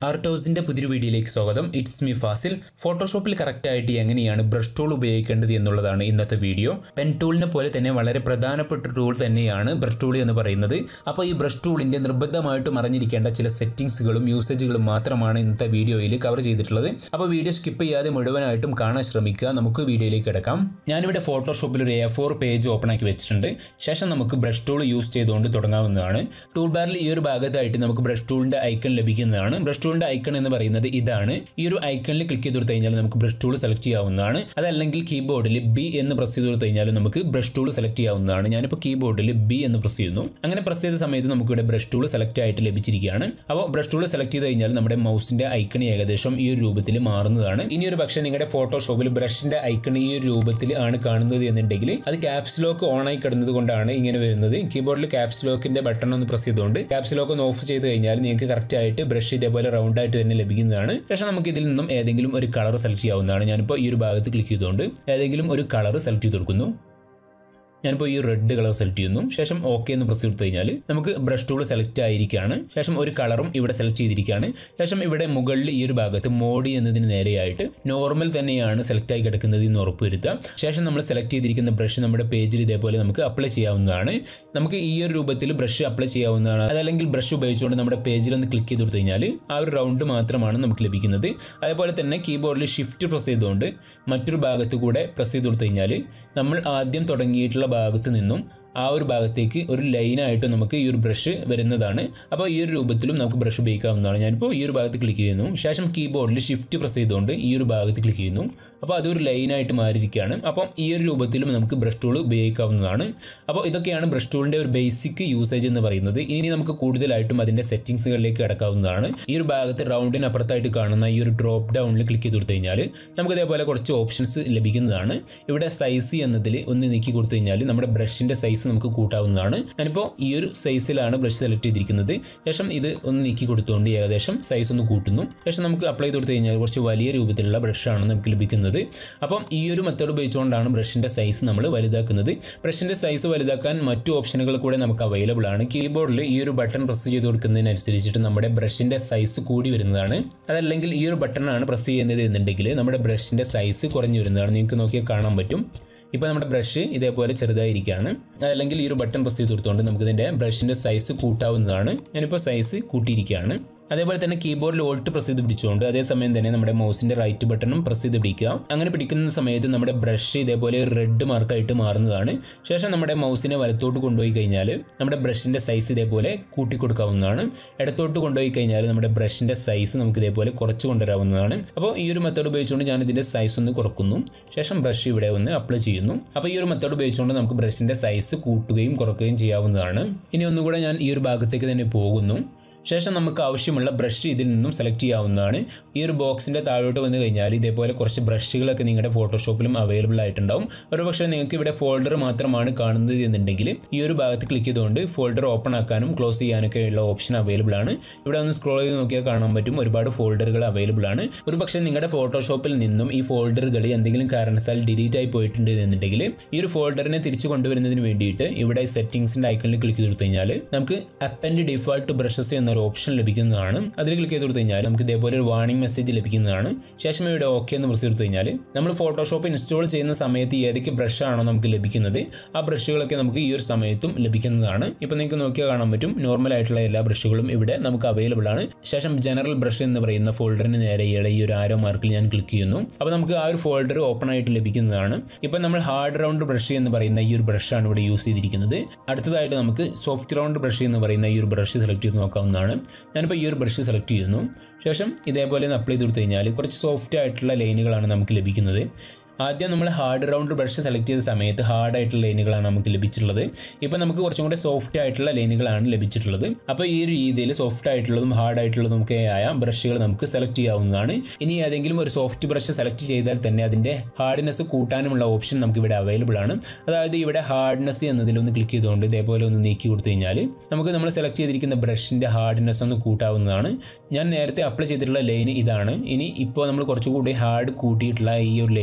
ആർട്ടോസിന്റെ പുതിയൊരു വീഡിയോയിലേക്ക് സ്വാഗതം ഇറ്റ്സ് മീ ഫാസിൽ ഫോട്ടോഷോപ്പിൽ കറക്റ്റ് ആയിട്ട് എങ്ങനെയാണ് ബ്രഷ് ടൂൾ ഉപയോഗിക്കേണ്ടത് എന്നുള്ളതാണ് ഇന്നത്തെ വീഡിയോ പെൻ ടൂളിനെ പോലെ തന്നെ വളരെ പ്രധാനപ്പെട്ട ടൂൾ തന്നെയാണ് ബ്രഷ് ടൂൾ എന്ന് പറയുന്നത് അപ്പോൾ ഈ ബ്രഷ് ടൂളിന്റെ നിർബന്ധമായിട്ടും അറിഞ്ഞിരിക്കേണ്ട ചില സെറ്റിംഗ്സുകളും യൂസേജുകളും മാത്രമാണ് ഇന്നത്തെ വീഡിയോയിൽ കവർ ചെയ്തിട്ടുള്ളത് അപ്പോൾ വീഡിയോ സ്കിപ്പ് ചെയ്യാതെ മുഴുവനായിട്ടും കാണാൻ ശ്രമിക്കുക നമുക്ക് വീഡിയോയിലേക്ക് കിടക്കാം ഞാനിവിടെ ഫോട്ടോഷോപ്പിൽ ഒരു എ ഫോർ പേജ് ഓപ്പൺ ആക്കി വെച്ചിട്ടുണ്ട് ശേഷം നമുക്ക് ബ്രഷ് ടൂൾ യൂസ് ചെയ്തുകൊണ്ട് തുടങ്ങാവുന്നതാണ് ടൂൾ ബാറിൽ ഈ ഒരു ഭാഗത്തായിട്ട് നമുക്ക് ബ്രഷ് ടൂളിന്റെ ഐക്കൺ ലഭിക്കുന്നതാണ് ബ്രഷ് ടൂളിന്റെ ഐക്കൺ എന്ന് പറയുന്നത് ഇതാണ് ഈ ഒരു ഐക്കണിൽ ക്ലിക്ക് ചെയ്ത് കൊടുത്തു കഴിഞ്ഞാൽ നമുക്ക് ബ്രഷ് ടൂൾ സെലക്ട് ചെയ്യാവുന്നതാണ് അതല്ലെങ്കിൽ കീബോർഡിൽ ബി എന്ന് പ്രസ് ചെയ്ത് കൊടുത്തു കഴിഞ്ഞാൽ നമുക്ക് ബ്രഷ് ടൂൾ സെലക്ട് ചെയ്യാവുന്നതാണ് ഞാനിപ്പോൾ കീബോർഡിൽ ബി എന്ന് പ്രസ് ചെയ്യുന്നു അങ്ങനെ പ്രസ് ചെയ്ത സമയത്ത് നമുക്ക് ഇവിടെ ബ്രഷ് ടൂൾ സെലക്ട് ആയിട്ട് ലഭിച്ചിരിക്കുകയാണ് അപ്പോൾ ബ്രഷ് ടൂൾ സെലക്ട് ചെയ്ത് കഴിഞ്ഞാൽ നമ്മുടെ മൗസിന്റെ ഐക്കൺ ഏകദേശം ഈ ഒരു രൂപത്തിൽ മാറുന്നതാണ് ഇനി ഒരു പക്ഷേ നിങ്ങളുടെ ഫോട്ടോഷോപ്പിൽ ബ്രഷിന്റെ ഐക്കൺ ഈ ഒരു രൂപത്തിൽ ആണ് കാണുന്നത് എന്നുണ്ടെങ്കിൽ അത് ക്യാപ്സ് ലോക്ക് ഓൺ ആയി കിടന്നത് കൊണ്ടാണ് ഇങ്ങനെ വരുന്നത് കീബോർഡിൽ ക്യാപ്സ് ലോക്കിന്റെ ബട്ടൺ ഒന്ന് പ്രസ് ചെയ്തുകൊണ്ട് ക്യാപ്സ് ലോക്ക് ഒന്ന് ഓഫ് ചെയ്ത് കഴിഞ്ഞാൽ നിങ്ങൾക്ക് കറക്റ്റ് ആയിട്ട് ബ്രഷ് ഇതേപോലെ റൗണ്ട് ആയിട്ട് തന്നെ ലഭിക്കുന്നതാണ് ശേഷം നമുക്ക് ഇതിൽ നിന്നും ഏതെങ്കിലും ഒരു കളർ സെലക്ട് ചെയ്യാവുന്നതാണ് ഞാനിപ്പോൾ ഈ ഒരു ഭാഗത്ത് ക്ലിക്ക് ചെയ്തുകൊണ്ട് ഏതെങ്കിലും ഒരു കളർ സെലക്ട് ചെയ്ത് കൊടുക്കുന്നു ഞാനിപ്പോൾ ഈ റെഡ് കളർ സെലക്ട് ചെയ്യുന്നു ശേഷം ഓക്കെ എന്ന് പ്രസ് കൊടുത്തു കഴിഞ്ഞാൽ നമുക്ക് ബ്രഷ് ടൂൾ സെലക്ട് ആയിരിക്കുകയാണ് ശേഷം ഒരു കളറും ഇവിടെ സെലക്ട് ചെയ്തിരിക്കുകയാണ് ശേഷം ഇവിടെ മുകളിൽ ഈ ഒരു ഭാഗത്ത് മോഡി എന്നതിന് നേരെയായിട്ട് നോർമൽ തന്നെയാണ് സെലക്ട് ആയി കിടക്കുന്നത് എന്ന് ഉറപ്പുവരുത്തുക ശേഷം നമ്മൾ സെലക്ട് ചെയ്തിരിക്കുന്ന ബ്രഷ് നമ്മുടെ പേജിൽ ഇതേപോലെ നമുക്ക് അപ്ലൈ ചെയ്യാവുന്നതാണ് നമുക്ക് ഈ ഒരു രൂപത്തിൽ ബ്രഷ് അപ്ലൈ ചെയ്യാവുന്നതാണ് അതല്ലെങ്കിൽ ബ്രഷ് ഉപയോഗിച്ചുകൊണ്ട് നമ്മുടെ പേജിൽ ഒന്ന് ക്ലിക്ക് ചെയ്ത് കൊടുത്തു കഴിഞ്ഞാൽ ആ ഒരു റൗണ്ട് മാത്രമാണ് നമുക്ക് ലഭിക്കുന്നത് അതേപോലെ തന്നെ കീബോർഡിൽ ഷിഫ്റ്റ് പ്രസ് ചെയ്തുകൊണ്ട് മറ്റൊരു ഭാഗത്ത് കൂടെ പ്രസ് ചെയ്ത് കൊടുത്തു കഴിഞ്ഞാൽ നമ്മൾ ആദ്യം തുടങ്ങിയിട്ടുള്ള ഭാഗത്ത് നിന്നും ആ ഒരു ഭാഗത്തേക്ക് ഒരു ലൈനായിട്ട് നമുക്ക് ഈ ഒരു ബ്രഷ് വരുന്നതാണ് അപ്പോൾ ഈ ഒരു രൂപത്തിലും നമുക്ക് ബ്രഷ് ഉപയോഗിക്കാവുന്നതാണ് ഞാനിപ്പോൾ ഈ ഒരു ഭാഗത്ത് ക്ലിക്ക് ചെയ്യുന്നു ശേഷം കീബോർഡിൽ ഷിഫ്റ്റ് പ്രസ് ചെയ്തുകൊണ്ട് ഈ ഒരു ഭാഗത്ത് ക്ലിക്ക് ചെയ്യുന്നു അപ്പോൾ അതൊരു ലൈനായിട്ട് മാറിയിരിക്കുകയാണ് അപ്പം ഈ ഒരു രൂപത്തിലും നമുക്ക് ബ്രഷ് ടൂൾ ഉപയോഗിക്കാവുന്നതാണ് അപ്പോൾ ഇതൊക്കെയാണ് ബ്രഷ് ടൂളിൻ്റെ ഒരു ബേസിക് യൂസേജ് എന്ന് പറയുന്നത് ഇനി നമുക്ക് കൂടുതലായിട്ടും അതിൻ്റെ സെറ്റിംഗ്സുകളിലേക്ക് കിടക്കാവുന്നതാണ് ഈ ഒരു ഭാഗത്ത് റൗണ്ടിനപ്പുറത്തായിട്ട് കാണുന്ന ഈ ഒരു ഡ്രോപ്പ് ഡൗണിൽ ക്ലിക്ക് ചെയ്ത് കൊടുത്തു കഴിഞ്ഞാൽ നമുക്ക് ഇതേപോലെ കുറച്ച് ഓപ്ഷൻസ് ലഭിക്കുന്നതാണ് ഇവിടെ സൈസ് എന്നതിൽ ഒന്ന് നീക്കി കൊടുത്തു കഴിഞ്ഞാൽ നമ്മുടെ ബ്രഷിൻ്റെ സൈസ് നമുക്ക് കൂട്ടാവുന്നതാണ് ഞാനിപ്പോൾ ഈ ഒരു സൈസിലാണ് ബ്രഷ് സെലക്ട് ചെയ്തിരിക്കുന്നത് ശേഷം ഇത് ഒന്ന് നീക്കി കൊടുത്തുകൊണ്ട് ഏകദേശം സൈസ് ഒന്ന് കൂട്ടുന്നു ശേഷം നമുക്ക് അപ്ലൈ ചെയ്ത് കൊടുത്തു കഴിഞ്ഞാൽ കുറച്ച് വലിയ രൂപത്തിലുള്ള ബ്രഷാണ് നമുക്ക് ലഭിക്കുന്നത് അപ്പം ഈ ഒരു മെത്തേഡ് ഉപയോഗിച്ചുകൊണ്ടാണ് ബ്രഷിൻ്റെ സൈസ് നമ്മൾ വലുതാക്കുന്നത് ബ്രഷിൻ്റെ സൈസ് വലുതാക്കാൻ മറ്റു ഓപ്ഷനുകൾ കൂടെ നമുക്ക് അവൈലബിൾ ആണ് കീബോർഡിൽ ഈ ഒരു ബട്ടൺ പ്രസ് ചെയ്ത് കൊടുക്കുന്നതിനനുസരിച്ചിട്ട് നമ്മുടെ ബ്രഷിൻ്റെ സൈസ് കൂടി വരുന്നതാണ് അതല്ലെങ്കിൽ ഈ ഒരു ബട്ടണാണ് പ്രസ് ചെയ്യുന്നത് എന്നുണ്ടെങ്കിൽ നമ്മുടെ ബ്രഷിൻ്റെ സൈസ് കുറഞ്ഞു വരുന്നതാണ് നിങ്ങൾക്ക് നോക്കിയാൽ കാണാൻ പറ്റും ഇപ്പോൾ നമ്മുടെ ബ്രഷ് ഇതേപോലെ ചെറുതായിരിക്കുകയാണ് അല്ലെങ്കിൽ ഈ ഒരു ബട്ടൺ പ്രസ് ചെയ്ത് കൊടുത്തുകൊണ്ട് നമുക്കിതിൻ്റെ ബ്രഷിൻ്റെ സൈസ് കൂട്ടാവുന്നതാണ് ഞാനിപ്പോൾ സൈസ് കൂട്ടിയിരിക്കുകയാണ് അതേപോലെ തന്നെ കീബോർഡിൽ ഓൾട്ട് പ്രസ് ചെയ്ത് പിടിച്ചുകൊണ്ട് അതേസമയം തന്നെ നമ്മുടെ മൗസിന്റെ റൈറ്റ് ബട്ടണും പ്രസ് ചെയ്ത് പിടിക്കുക അങ്ങനെ പിടിക്കുന്ന സമയത്ത് നമ്മുടെ ബ്രഷ് ഇതേപോലെ റെഡ് മാർക്കായിട്ട് മാറുന്നതാണ് ശേഷം നമ്മുടെ മൗസിനെ വലത്തോട്ട് കൊണ്ടുപോയി കഴിഞ്ഞാൽ നമ്മുടെ ബ്രഷിന്റെ സൈസ് ഇതേപോലെ കൂട്ടി കൊടുക്കാവുന്നതാണ് ഇടത്തോട്ട് കൊണ്ടുപോയി കഴിഞ്ഞാൽ നമ്മുടെ ബ്രഷിന്റെ സൈസ് നമുക്ക് ഇതേപോലെ കുറച്ച് കൊണ്ടുവരാവുന്നതാണ് അപ്പോൾ ഈ ഒരു മെത്തേഡ് ഉപയോഗിച്ചുകൊണ്ട് ഞാൻ ഇതിന്റെ സൈസ് ഒന്ന് കുറക്കുന്നു ശേഷം ബ്രഷ് ഇവിടെ ഒന്ന് അപ്ലൈ ചെയ്യുന്നു അപ്പോൾ ഈ ഒരു മെത്തേഡ് ഉപയോഗിച്ചുകൊണ്ട് നമുക്ക് ബ്രഷിന്റെ സൈസ് കൂട്ടുകയും കുറയ്ക്കുകയും ചെയ്യാവുന്നതാണ് ഇനി ഒന്നുകൂടെ ഞാൻ ഈ ഒരു ഭാഗത്തേക്ക് തന്നെ പോകുന്നു ശേഷം നമുക്ക് ആവശ്യമുള്ള ബ്രഷ് ഇതിൽ നിന്നും സെലക്ട് ചെയ്യാവുന്നതാണ് ഈ ഒരു ബോക്സിൻ്റെ താഴോട്ട് വന്നു കഴിഞ്ഞാൽ ഇതേപോലെ കുറച്ച് ബ്രഷുകളൊക്കെ നിങ്ങളുടെ ഫോട്ടോഷോപ്പിലും അവൈലബിൾ ആയിട്ടുണ്ടാവും ഒരുപക്ഷെ നിങ്ങൾക്ക് ഇവിടെ ഫോൾഡർ മാത്രമാണ് കാണുന്നത് എന്നുണ്ടെങ്കിൽ ഈ ഒരു ഭാഗത്ത് ക്ലിക്ക് ചെയ്തുകൊണ്ട് ഫോൾഡർ ഓപ്പൺ ആക്കാനും ക്ലോസ് ചെയ്യാനൊക്കെ ഉള്ള ഓപ്ഷൻ അവൈലബിൾ ആണ് ഇവിടെ ഒന്ന് സ്ക്രോൾ ചെയ്ത് നോക്കിയാൽ കാണാൻ പറ്റും ഒരുപാട് ഫോൾഡറുകൾ അവൈലബിൾ ആണ് ഒരുപക്ഷെ നിങ്ങളുടെ ഫോട്ടോഷോപ്പിൽ നിന്നും ഈ ഫോൾഡറുകൾ എന്തെങ്കിലും കാരണത്താൽ ഡിലീറ്റ് ആയി പോയിട്ടുണ്ട് എന്നുണ്ടെങ്കിൽ ഈ ഒരു ഫോൾഡറിനെ തിരിച്ചു കൊണ്ടുവരുന്നതിന് വേണ്ടിയിട്ട് ഇവിടെ സെറ്റിംഗ്സിൻ്റെ ഐക്കണിൽ ക്ലിക്ക് ചെയ്ത് കൊടുത്തു കഴിഞ്ഞാൽ നമുക്ക് അപ്പൻഡ് ഡിഫോൾട്ട് ബ്രഷസ് എന്ന ഒരു ഓപ്ഷൻ ലഭിക്കുന്നതാണ് അതിൽ ക്ലിക്ക് ചെയ്ത് കൊടുത്തു കഴിഞ്ഞാൽ നമുക്ക് ഇതേപോലെ ഒരു വാർണിംഗ് മെസ്സേജ് ലഭിക്കുന്നതാണ് ശേഷം ഇവിടെ ഓക്കെ എന്ന് പ്രസ് കൊടുത്തു കഴിഞ്ഞാൽ നമ്മൾ ഫോട്ടോഷോപ്പ് ഇൻസ്റ്റാൾ ചെയ്യുന്ന സമയത്ത് ഏതൊക്കെ ബ്രഷാണോ നമുക്ക് ലഭിക്കുന്നത് ആ ബ്രഷുകളൊക്കെ നമുക്ക് ഈ ഒരു സമയത്തും ലഭിക്കുന്നതാണ് ഇപ്പം നിങ്ങൾക്ക് നോക്കിയാൽ കാണാൻ പറ്റും നോർമൽ ആയിട്ടുള്ള എല്ലാ ബ്രഷുകളും ഇവിടെ നമുക്ക് അവൈലബിൾ ആണ് ശേഷം ജനറൽ ബ്രഷ് എന്ന് പറയുന്ന ഫോൾഡറിന് നേരെയുള്ള ഈ ഒരു ആരോ മാർക്കിൽ ഞാൻ ക്ലിക്ക് ചെയ്യുന്നു അപ്പോൾ നമുക്ക് ആ ഒരു ഫോൾഡർ ഓപ്പൺ ആയിട്ട് ലഭിക്കുന്നതാണ് ഇപ്പം നമ്മൾ ഹാർഡ് റൗണ്ട് ബ്രഷ് എന്ന് പറയുന്ന ഈ ഒരു ബ്രഷാണ് ഇവിടെ യൂസ് ചെയ്തിരിക്കുന്നത് അടുത്തതായിട്ട് നമുക്ക് സോഫ്റ്റ് റൗണ്ട് ബ്രഷ് എന്ന് പറയുന്ന ഈ ഒരു ബ്രഷ് സെലക്ട് ചെയ്ത് നോക്കാവുന്നതാണ് ഞാനിപ്പോൾ ഈ ഒരു ബ്രഷ് സെലക്ട് ചെയ്യുന്നു ശേഷം ഇതേപോലെ ഒന്ന് അപ്ലൈ ചെയ്ത് കൊടുത്തു കഴിഞ്ഞാൽ കുറച്ച് സോഫ്റ്റ് ആയിട്ടുള്ള ലൈനുകളാണ് നമുക്ക് ലഭിക്കുന്നത് ആദ്യം നമ്മൾ ഹാർഡ് റൗണ്ട് ബ്രഷ് സെലക്ട് ചെയ്ത സമയത്ത് ഹാർഡ് ആയിട്ടുള്ള ലൈനുകളാണ് നമുക്ക് ലഭിച്ചിട്ടുള്ളത് ഇപ്പോൾ നമുക്ക് കുറച്ചും കൂടെ സോഫ്റ്റ് ആയിട്ടുള്ള ലൈനുകളാണ് ലഭിച്ചിട്ടുള്ളത് അപ്പോൾ ഈ ഒരു രീതിയിൽ സോഫ്റ്റ് ആയിട്ടുള്ളതും ഹാർഡ് ആയിട്ടുള്ളതും ഒക്കെ ആയ ബ്രഷുകൾ നമുക്ക് സെലക്ട് ചെയ്യാവുന്നതാണ് ഇനി ഏതെങ്കിലും ഒരു സോഫ്റ്റ് ബ്രഷ് സെലക്ട് ചെയ്താൽ തന്നെ അതിൻ്റെ ഹാർഡ്നെസ് കൂട്ടാനുമുള്ള ഓപ്ഷൻ നമുക്ക് ഇവിടെ അവൈലബിൾ ആണ് അതായത് ഇവിടെ ഹാർഡ്നെസ് എന്നതിലൊന്ന് ക്ലിക്ക് ചെയ്തുകൊണ്ട് ഇതേപോലെ ഒന്ന് നീക്കി കൊടുത്തു കഴിഞ്ഞാൽ നമുക്ക് നമ്മൾ സെലക്ട് ചെയ്തിരിക്കുന്ന ബ്രഷിൻ്റെ ഹാർഡ്നെസ് ഒന്ന് കൂട്ടാവുന്നതാണ് ഞാൻ നേരത്തെ അപ്ലൈ ചെയ്തിട്ടുള്ള ലൈൻ ഇതാണ് ഇനി ഇപ്പോൾ നമ്മൾ കുറച്ചുകൂടി ഹാർഡ് കൂട്ടിയിട്ടുള്ള ഈ ഒരു ലൈൻ എന്ന് പറയുന്നത്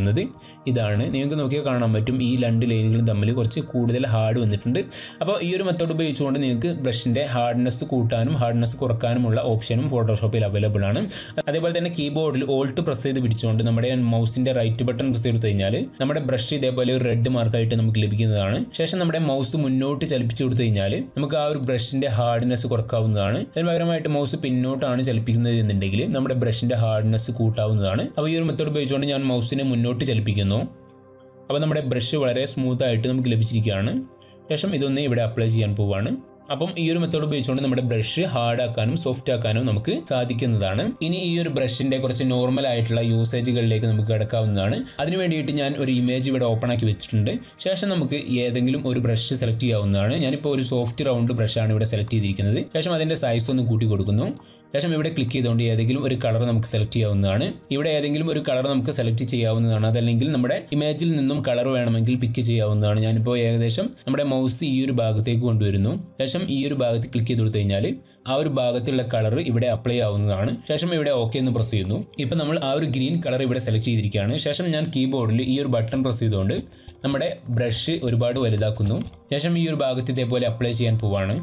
പറയുന്നത് ഇതാണ് നിങ്ങൾക്ക് നോക്കിയാൽ കാണാൻ പറ്റും ഈ രണ്ട് ലൈനുകളും തമ്മിൽ കുറച്ച് കൂടുതൽ ഹാർഡ് വന്നിട്ടുണ്ട് അപ്പോൾ ഈ ഒരു മെത്തേഡ് ഉപയോഗിച്ചുകൊണ്ട് നിങ്ങൾക്ക് ബ്രഷിൻ്റെ ഹാർഡ്നെസ് കൂട്ടാനും ഹാർഡ്നെസ് കുറക്കാനുമുള്ള ഓപ്ഷനും ഫോട്ടോഷോപ്പിൽ അവൈലബിൾ ആണ് അതേപോലെ തന്നെ കീബോർഡിൽ ഓൾട്ട് പ്രസ് ചെയ്ത് പിടിച്ചുകൊണ്ട് നമ്മുടെ മൗസിൻ്റെ റൈറ്റ് ബട്ടൺ പ്രസ് ചെയ്ത് കഴിഞ്ഞാൽ നമ്മുടെ ബ്രഷ് ഇതേപോലെ ഒരു റെഡ് മാർക്കായിട്ട് നമുക്ക് ലഭിക്കുന്നതാണ് ശേഷം നമ്മുടെ മൗസ് മുന്നോട്ട് ചലിപ്പിച്ചു കൊടുത്തു കഴിഞ്ഞാൽ നമുക്ക് ആ ഒരു ബ്രഷിൻ്റെ ഹാർഡ്നെസ് കുറക്കാവുന്നതാണ് അതിന് പകരമായിട്ട് മൗസ് പിന്നോട്ടാണ് ചലിപ്പിക്കുന്നത് എന്നുണ്ടെങ്കിൽ നമ്മുടെ ബ്രഷിൻ്റെ ഹാർഡ്നെസ് കൂട്ടാവുന്നതാണ് അപ്പോൾ ഈ ഒരു മെത്തേഡ് ഉപയോഗിച്ചുകൊണ്ട് ഞാൻ മൗസിനെ മുന്നോട്ട് ചലിപ്പിക്കുന്നു അപ്പോൾ നമ്മുടെ ബ്രഷ് വളരെ സ്മൂത്ത് ആയിട്ട് നമുക്ക് ലഭിച്ചിരിക്കുകയാണ് ശേഷം ഇതൊന്ന് ഇവിടെ അപ്ലൈ ചെയ്യാൻ പോവുകയാണ് അപ്പം ഈ ഒരു മെത്തേഡ് ഉപയോഗിച്ചുകൊണ്ട് നമ്മുടെ ബ്രഷ് ഹാർഡ് ആക്കാനും സോഫ്റ്റ് ആക്കാനും നമുക്ക് സാധിക്കുന്നതാണ് ഇനി ഈ ഒരു ബ്രഷിന്റെ കുറച്ച് നോർമൽ ആയിട്ടുള്ള യൂസേജുകളിലേക്ക് നമുക്ക് കിടക്കാവുന്നതാണ് അതിന് വേണ്ടിയിട്ട് ഞാൻ ഒരു ഇമേജ് ഇവിടെ ഓപ്പൺ ആക്കി വെച്ചിട്ടുണ്ട് ശേഷം നമുക്ക് ഏതെങ്കിലും ഒരു ബ്രഷ് സെലക്ട് ചെയ്യാവുന്നതാണ് ഞാനിപ്പോൾ ഒരു സോഫ്റ്റ് റൗണ്ട് ബ്രഷാണ് ഇവിടെ സെലക്ട് ചെയ്തിരിക്കുന്നത് ശേഷം അതിന്റെ സൈസ് ഒന്ന് കൂട്ടി കൊടുക്കുന്നു ശേഷം ഇവിടെ ക്ലിക്ക് ചെയ്തുകൊണ്ട് ഏതെങ്കിലും ഒരു കളർ നമുക്ക് സെലക്ട് ചെയ്യാവുന്നതാണ് ഇവിടെ ഏതെങ്കിലും ഒരു കളർ നമുക്ക് സെലക്ട് ചെയ്യാവുന്നതാണ് അതല്ലെങ്കിൽ നമ്മുടെ ഇമേജിൽ നിന്നും കളർ വേണമെങ്കിൽ പിക്ക് ചെയ്യാവുന്നതാണ് ഞാനിപ്പോൾ ഏകദേശം നമ്മുടെ മൗസ് ഈ ഒരു ഭാഗത്തേക്ക് കൊണ്ടുവരുന്നു ശേഷം ഈ ഒരു ഭാഗത്ത് ക്ലിക്ക് ചെയ്ത് കൊടുത്തു കഴിഞ്ഞാൽ ആ ഒരു ഭാഗത്തുള്ള കളർ ഇവിടെ അപ്ലൈ ആവുന്നതാണ് ശേഷം ഇവിടെ ഓക്കെ എന്ന് പ്രസ് ചെയ്യുന്നു ഇപ്പം നമ്മൾ ആ ഒരു ഗ്രീൻ കളർ ഇവിടെ സെലക്ട് ചെയ്തിരിക്കുകയാണ് ശേഷം ഞാൻ കീബോർഡിൽ ഈ ഒരു ബട്ടൺ പ്രസ് ചെയ്തുകൊണ്ട് നമ്മുടെ ബ്രഷ് ഒരുപാട് വലുതാക്കുന്നു ശേഷം ഈ ഒരു ഭാഗത്ത് ഇതേപോലെ അപ്ലൈ ചെയ്യാൻ പോവാണ്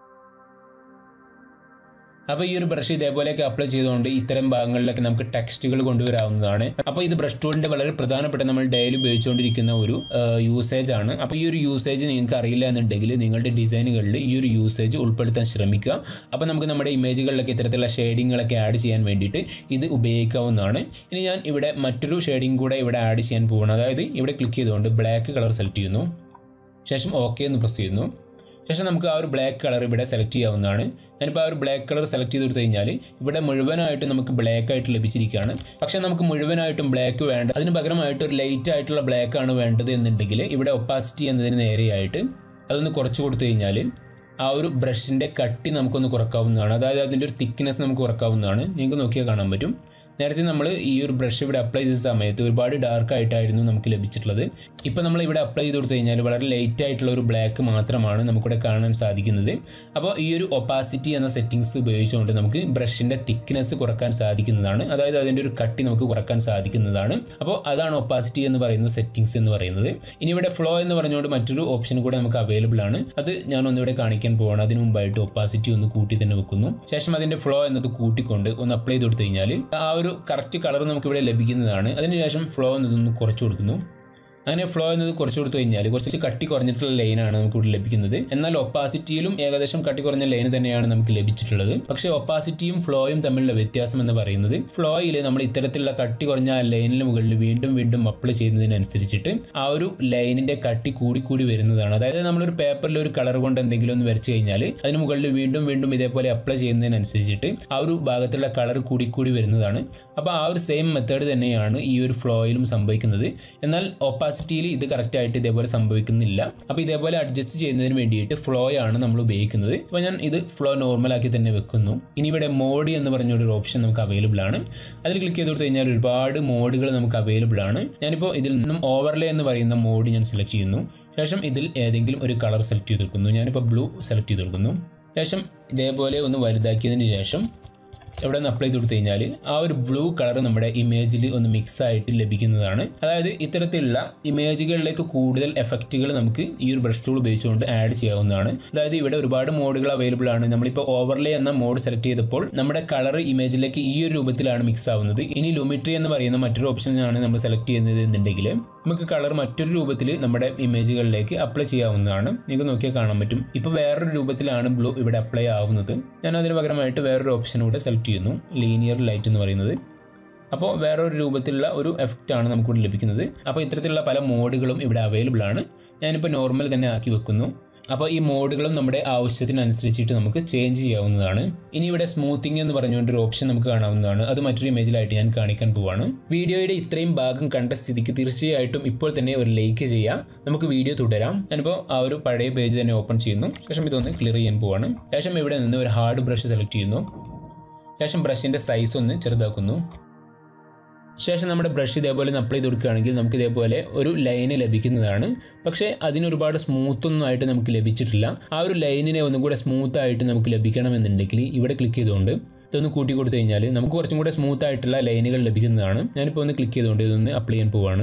അപ്പോൾ ഈ ഒരു ബ്രഷ് ഇതേപോലെയൊക്കെ അപ്ലൈ ചെയ്തുകൊണ്ട് ഇത്തരം ഭാഗങ്ങളിലൊക്കെ നമുക്ക് ടെക്സ്റ്റുകൾ കൊണ്ടുവരാവുന്നതാണ് അപ്പോൾ ഇത് ബ്രഷ് ടൂളിൻ്റെ വളരെ പ്രധാനപ്പെട്ട നമ്മൾ ഡെയിലി ഉപയോഗിച്ചുകൊണ്ടിരിക്കുന്ന ഒരു യൂസേജ് ആണ് അപ്പോൾ ഈ ഒരു യൂസേജ് നിങ്ങൾക്ക് അറിയില്ല എന്നുണ്ടെങ്കിൽ നിങ്ങളുടെ ഡിസൈനുകളിൽ ഈ ഒരു യൂസേജ് ഉൾപ്പെടുത്താൻ ശ്രമിക്കുക അപ്പോൾ നമുക്ക് നമ്മുടെ ഇമേജുകളിലൊക്കെ ഇത്തരത്തിലുള്ള ഷെയ്ഡിങ്ങുകളൊക്കെ ആഡ് ചെയ്യാൻ വേണ്ടിയിട്ട് ഇത് ഉപയോഗിക്കാവുന്നതാണ് ഇനി ഞാൻ ഇവിടെ മറ്റൊരു ഷെയ്ഡിങ് കൂടെ ഇവിടെ ആഡ് ചെയ്യാൻ പോകണം അതായത് ഇവിടെ ക്ലിക്ക് ചെയ്തുകൊണ്ട് ബ്ലാക്ക് കളർ സെലക്ട് ചെയ്യുന്നു ശേഷം ഓക്കെ എന്ന് പ്രസ് ചെയ്യുന്നു ശേഷം നമുക്ക് ആ ഒരു ബ്ലാക്ക് കളർ ഇവിടെ സെലക്ട് ചെയ്യാവുന്നതാണ് ഞാനിപ്പോൾ ആ ഒരു ബ്ലാക്ക് കളർ സെലക്ട് ചെയ്ത് കൊടുത്തു കഴിഞ്ഞാൽ ഇവിടെ മുഴുവനായിട്ട് നമുക്ക് ബ്ലാക്ക് ആയിട്ട് ലഭിച്ചിരിക്കുകയാണ് പക്ഷേ നമുക്ക് മുഴുവനായിട്ടും ബ്ലാക്ക് വേണ്ട അതിന് പകരമായിട്ട് ഒരു ലൈറ്റ് ആയിട്ടുള്ള ബ്ലാക്ക് ആണ് വേണ്ടത് എന്നുണ്ടെങ്കിൽ ഇവിടെ ഒപ്പാസിറ്റി എന്നതിന് നേരെയായിട്ട് അതൊന്ന് കുറച്ച് കൊടുത്തു കഴിഞ്ഞാൽ ആ ഒരു ബ്രഷിൻ്റെ കട്ടി നമുക്കൊന്ന് കുറക്കാവുന്നതാണ് അതായത് അതിൻ്റെ ഒരു തിക്നെസ് നമുക്ക് കുറക്കാവുന്നതാണ് നിങ്ങൾക്ക് നോക്കിയാൽ കാണാൻ പറ്റും നേരത്തെ നമ്മൾ ഈ ഒരു ബ്രഷ് ഇവിടെ അപ്ലൈ ചെയ്ത സമയത്ത് ഒരുപാട് ഡാർക്ക് ആയിട്ടായിരുന്നു നമുക്ക് ലഭിച്ചിട്ടുള്ളത് ഇപ്പോൾ നമ്മൾ ഇവിടെ അപ്ലൈ ചെയ്ത് കൊടുത്തു കഴിഞ്ഞാൽ വളരെ ലൈറ്റ് ആയിട്ടുള്ള ഒരു ബ്ലാക്ക് മാത്രമാണ് നമുക്കിവിടെ കാണാൻ സാധിക്കുന്നത് അപ്പോൾ ഈ ഒരു ഒപ്പാസിറ്റി എന്ന സെറ്റിങ്സ് ഉപയോഗിച്ചുകൊണ്ട് നമുക്ക് ബ്രഷിൻ്റെ തിക്നെസ് കുറക്കാൻ സാധിക്കുന്നതാണ് അതായത് അതിൻ്റെ ഒരു കട്ടി നമുക്ക് കുറക്കാൻ സാധിക്കുന്നതാണ് അപ്പോൾ അതാണ് ഒപ്പാസിറ്റി എന്ന് പറയുന്ന സെറ്റിങ്സ് എന്ന് പറയുന്നത് ഇനി ഇവിടെ ഫ്ലോ എന്ന് പറഞ്ഞുകൊണ്ട് മറ്റൊരു ഓപ്ഷൻ കൂടെ നമുക്ക് അവൈലബിൾ ആണ് അത് ഞാൻ ഒന്നിവിടെ കാണിക്കാൻ പോവാണ് അതിന് മുമ്പായിട്ട് ഒപ്പാസിറ്റി ഒന്ന് കൂട്ടി തന്നെ വെക്കുന്നു ശേഷം അതിൻ്റെ ഫ്ലോ എന്നത് കൂട്ടിക്കൊണ്ട് ഒന്ന് അപ്ലൈ ചെയ്ത് കൊടുത്തു കഴിഞ്ഞാൽ ആ ഒരു കറക്റ്റ് കളർ നമുക്ക് ഇവിടെ ലഭിക്കുന്നതാണ് അതിനുശേഷം ഫ്ലോ എന്നതൊന്ന് കുറച്ച് കൊടുക്കുന്നു അങ്ങനെ ഫ്ലോ എന്നത് കുറച്ച് കൊടുത്തു കഴിഞ്ഞാൽ കുറച്ച് കട്ടി കുറഞ്ഞിട്ടുള്ള ലൈനാണ് നമുക്ക് ഇവിടെ ലഭിക്കുന്നത് എന്നാൽ ഒപ്പാസിറ്റിയിലും ഏകദേശം കട്ടി കുറഞ്ഞ ലൈൻ തന്നെയാണ് നമുക്ക് ലഭിച്ചിട്ടുള്ളത് പക്ഷേ ഒപ്പാസിറ്റിയും ഫ്ലോയും തമ്മിലുള്ള വ്യത്യാസം എന്ന് പറയുന്നത് ഫ്ലോയിൽ നമ്മൾ ഇത്തരത്തിലുള്ള കട്ടി കുറഞ്ഞ ആ ലൈനിന് മുകളിൽ വീണ്ടും വീണ്ടും അപ്ലൈ ചെയ്യുന്നതിനനുസരിച്ചിട്ട് ആ ഒരു ലൈനിന്റെ കട്ടി കൂടി കൂടി വരുന്നതാണ് അതായത് നമ്മളൊരു പേപ്പറിൽ ഒരു കളർ കൊണ്ട് എന്തെങ്കിലും ഒന്ന് വരച്ചു കഴിഞ്ഞാൽ അതിന് മുകളിൽ വീണ്ടും വീണ്ടും ഇതേപോലെ അപ്ലൈ ചെയ്യുന്നതിനനുസരിച്ചിട്ട് ആ ഒരു ഭാഗത്തുള്ള കളർ കൂടി കൂടി വരുന്നതാണ് അപ്പോൾ ആ ഒരു സെയിം മെത്തേഡ് തന്നെയാണ് ഈ ഒരു ഫ്ലോയിലും സംഭവിക്കുന്നത് എന്നാൽ ഒപ്പാസിറ്റിയിൽ ഇത് കറക്റ്റ് ആയിട്ട് ഇതേപോലെ സംഭവിക്കുന്നില്ല അപ്പോൾ ഇതേപോലെ അഡ്ജസ്റ്റ് ചെയ്യുന്നതിന് വേണ്ടിയിട്ട് ഫ്ലോ ആണ് നമ്മൾ ഉപയോഗിക്കുന്നത് അപ്പോൾ ഞാൻ ഇത് ഫ്ലോ നോർമൽ ആക്കി തന്നെ വെക്കുന്നു ഇനി ഇവിടെ മോഡ് എന്ന് പറഞ്ഞ ഒരു ഓപ്ഷൻ നമുക്ക് അവൈലബിൾ ആണ് അതിൽ ക്ലിക്ക് ചെയ്ത് കൊടുത്തു കഴിഞ്ഞാൽ ഒരുപാട് മോഡുകൾ നമുക്ക് അവൈലബിൾ ആണ് ഞാനിപ്പോൾ ഇതിൽ നിന്നും ഓവർലേ എന്ന് പറയുന്ന മോഡ് ഞാൻ സെലക്ട് ചെയ്യുന്നു ശേഷം ഇതിൽ ഏതെങ്കിലും ഒരു കളർ സെലക്ട് ചെയ്ത് കൊടുക്കുന്നു ഞാനിപ്പോൾ ബ്ലൂ സെലക്ട് ചെയ്ത് കൊടുക്കുന്നു ശേഷം ഇതേപോലെ ഒന്ന് വലുതാക്കിയതിന് ശേഷം ഇവിടെ നിന്ന് അപ്ലൈ ചെയ്ത് കൊടുത്തു കഴിഞ്ഞാൽ ആ ഒരു ബ്ലൂ കളർ നമ്മുടെ ഇമേജിൽ ഒന്ന് മിക്സ് ആയിട്ട് ലഭിക്കുന്നതാണ് അതായത് ഇത്തരത്തിലുള്ള ഇമേജുകളിലേക്ക് കൂടുതൽ എഫക്റ്റുകൾ നമുക്ക് ഈ ഒരു ബ്രഷ് ടൂൾ ഉപയോഗിച്ചുകൊണ്ട് ആഡ് ചെയ്യാവുന്നതാണ് അതായത് ഇവിടെ ഒരുപാട് മോഡുകൾ അവൈലബിൾ ആണ് നമ്മളിപ്പോൾ ഓവർലേ എന്ന മോഡ് സെലക്ട് ചെയ്തപ്പോൾ നമ്മുടെ കളർ ഇമേജിലേക്ക് ഈ ഒരു രൂപത്തിലാണ് മിക്സ് ആവുന്നത് ഇനി ലുമിട്രി എന്ന് പറയുന്ന മറ്റൊരു ഓപ്ഷനാണ് നമ്മൾ സെലക്ട് ചെയ്യുന്നത് എന്നുണ്ടെങ്കിൽ നമുക്ക് കളർ മറ്റൊരു രൂപത്തിൽ നമ്മുടെ ഇമേജുകളിലേക്ക് അപ്ലൈ ചെയ്യാവുന്നതാണ് നിങ്ങൾക്ക് നോക്കിയാൽ കാണാൻ പറ്റും ഇപ്പോൾ വേറൊരു രൂപത്തിലാണ് ബ്ലൂ ഇവിടെ അപ്ലൈ ആവുന്നത് ഞാൻ അതിന് പകരമായിട്ട് വേറൊരു ഓപ്ഷൻ കൂടെ സെലക്ട് ചെയ്യുന്നു ലീനിയർ ലൈറ്റ് എന്ന് പറയുന്നത് അപ്പോൾ വേറൊരു രൂപത്തിലുള്ള ഒരു എഫക്റ്റ് ആണ് നമുക്കിവിടെ ലഭിക്കുന്നത് അപ്പോൾ ഇത്തരത്തിലുള്ള പല മോഡുകളും ഇവിടെ അവൈലബിൾ ആണ് ഞാനിപ്പോൾ നോർമൽ തന്നെ ആക്കി വെക്കുന്നു അപ്പോൾ ഈ മോഡുകളും നമ്മുടെ ആവശ്യത്തിനനുസരിച്ചിട്ട് നമുക്ക് ചേഞ്ച് ചെയ്യാവുന്നതാണ് ഇനി ഇവിടെ സ്മൂത്തിങ് എന്ന് പറഞ്ഞുകൊണ്ട് ഒരു ഓപ്ഷൻ നമുക്ക് കാണാവുന്നതാണ് അത് മറ്റൊരു ഇമേജിലായിട്ട് ഞാൻ കാണിക്കാൻ പോവാണ് വീഡിയോയുടെ ഇത്രയും ഭാഗം കണ്ട സ്ഥിതിക്ക് തീർച്ചയായിട്ടും ഇപ്പോൾ തന്നെ ഒരു ലൈക്ക് ചെയ്യാം നമുക്ക് വീഡിയോ തുടരാം ഞാനിപ്പോൾ ആ ഒരു പഴയ പേജ് തന്നെ ഓപ്പൺ ചെയ്യുന്നു ശേഷം ഇതൊന്ന് ക്ലിയർ ചെയ്യാൻ പോവാണ് ശേഷം ഇവിടെ നിന്ന് ഒരു ഹാർഡ് ബ്രഷ് സെലക്ട് ചെയ്യുന്നു ശേഷം ബ്രഷിൻ്റെ സൈസ് ഒന്ന് ചെറുതാക്കുന്നു ശേഷം നമ്മുടെ ബ്രഷ് ഇതേപോലെ ഒന്ന് അപ്ലൈ ചെയ്ത് കൊടുക്കുകയാണെങ്കിൽ നമുക്ക് ഇതേപോലെ ഒരു ലൈന് ലഭിക്കുന്നതാണ് പക്ഷേ അതിന് ഒരുപാട് സ്മൂത്ത് ഒന്നും ആയിട്ട് നമുക്ക് ലഭിച്ചിട്ടില്ല ആ ഒരു ലൈനിനെ ഒന്നും കൂടെ സ്മൂത്ത് ആയിട്ട് നമുക്ക് ലഭിക്കണമെന്നുണ്ടെങ്കിൽ ഇവിടെ ക്ലിക്ക് ചെയ്തുകൊണ്ട് ഇതൊന്ന് കൂട്ടി കൊടുത്തു കഴിഞ്ഞാൽ നമുക്ക് കുറച്ചും കൂടെ സ്മൂത്ത് ആയിട്ടുള്ള ലൈനുകൾ ലഭിക്കുന്നതാണ് ഞാനിപ്പോൾ ഒന്ന് ക്ലിക്ക് ചെയ്തുകൊണ്ട് ഇതൊന്ന് അപ്ലൈ ചെയ്യാൻ പോവാണ്